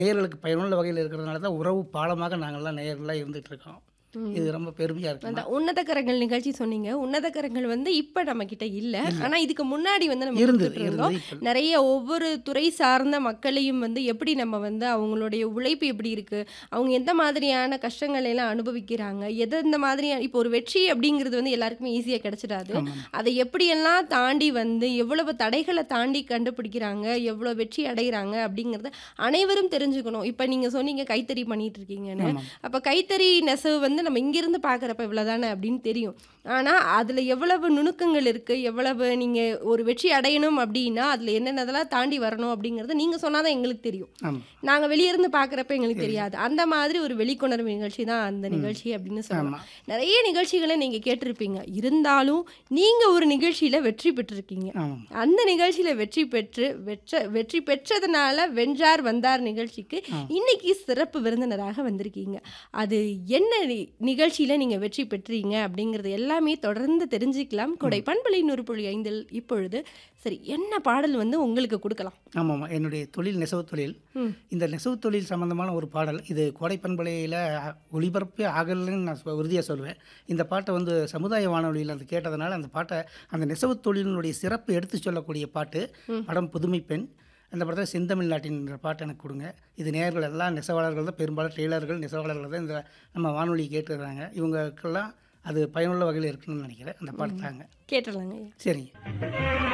நேயர்களுக்கு பயனுள்ள வகையில் இருக்கிறதுனால தான் உறவு பாலமாக நாங்கள்லாம் நேயர்களாக இருந்துட்டு இருக்கோம் இது ரொம்ப பெருமையாக இருக்கு அந்த உன்னத கரங்கள் நிகழ்ச்சி சொன்னீங்க உன்னத கரங்கள் வந்து இப்ப நம்ம கிட்ட இல்ல ஆனா இதுக்கு முன்னாடி வந்து நம்ம இருந்தது கொடுத்துட்டு இருந்தோம் இருந்தது இப்போ நிறைய ஒவ்வொரு துறை சார்ந்த மக்களையும் வந்து எப்படி நம்ம வந்து அவங்களுடைய உழைப்பு எப்படி இருக்கு அவங்க எந்த மாதிரியான கஷ்டங்களை எல்லாம் அனுபவிக்கிறாங்க எது இந்த மாதிரியான இப்போ ஒரு வெற்றி அப்படிங்கிறது வந்து எல்லாருக்குமே ஈஸியா கிடைச்சிடாது ஆமாம் அதை எப்படியெல்லாம் தாண்டி வந்து எவ்வளவு தடைகளை தாண்டி கண்டுபிடிக்கிறாங்க எவ்வளவு வெற்றி அடைகிறாங்க அப்படிங்கறத அனைவரும் தெரிஞ்சுக்கணும் இப்ப நீங்க சொன்னீங்க கைத்தறி பண்ணிட்டு இருக்கீங்கன்னு ஆமாம் அப்ப கைத்தறி நெசவு வந்து நம்ம இங்கிருந்து பார்க்குறப்ப இவ்வளவுதானே அப்படின்னு தெரியும் ஆனா அதுல எவ்வளவு நுணுக்கங்கள் இருக்கு எவ்வளவு நீங்க ஒரு வெற்றி அடையணும் அப்படின்னா அதுல என்னென்னதெல்லாம் தாண்டி வரணும் அப்படிங்கறது நீங்க சொன்னாதான் எங்களுக்கு தெரியும் ஆமாம் நாங்க வெளிய இருந்து பார்க்குறப்ப எங்களுக்கு தெரியாது அந்த மாதிரி ஒரு வெளிக்கொணர்வு நிகழ்ச்சி தான் அந்த நிகழ்ச்சி அப்படின்னு சொல்லலாம் ஆமாம் நிறைய நிகழ்ச்சிகளை நீங்க கேட்டிருப்பீங்க இருந்தாலும் நீங்க ஒரு நிகழ்ச்சியில வெற்றி பெற்றிருக்கீங்க ஆமாம் அந்த நிகழ்ச்சியில வெற்றி பெற்று வெற்ற வெற்றி பெற்றதுனால வென்றார் வந்தார் நிகழ்ச்சிக்கு இன்னைக்கு சிறப்பு விருந்தினராக வந்திருக்கீங்க அது என்ன நி- நிகழ்ச்சியில நீங்க வெற்றி பெற்றீங்க அப்படிங்கறது எல்லாமே தொடர்ந்து தெரிஞ்சுக்கலாம் கொடை பண்பலை நூறு புள்ளி ஐந்தில் இப்பொழுது சரி என்ன பாடல் வந்து உங்களுக்கு கொடுக்கலாம் ஆமாம் என்னுடைய தொழில் நெசவு தொழில் ம். இந்த நெசவு தொழில் சம்பந்தமான ஒரு பாடல் இது கோடை பண்பலையில் ஒளிபரப்பே ஆகலைன்னு நான் உறுதியாக சொல்லுவேன் இந்த பாட்டை வந்து சமுதாய வானொலியில் அது கேட்டதுனால அந்த பாட்டை அந்த நெசவு தொழிலினுடைய சிறப்பு எடுத்து சொல்லக்கூடிய பாட்டு படம் புதுமை பெண் அந்த படத்தில் செந்தமிழ் நாட்டின்ற பாட்டு எனக்கு கொடுங்க இது நேயர்கள் எல்லாம் நெசவாளர்கள் தான் பெரும்பாலும் டெய்லர்கள் நெசவாளர்கள் தான் இந்த நம்ம வானொலி கேட்டுருக்காங்க இவங்களுக்கெல்லாம் அது பயனுள்ள வகையில் இருக்குன்னு நினைக்கிறேன் அந்த பாட்டு தாங்க கேட்டுடலாங்க சரிங்க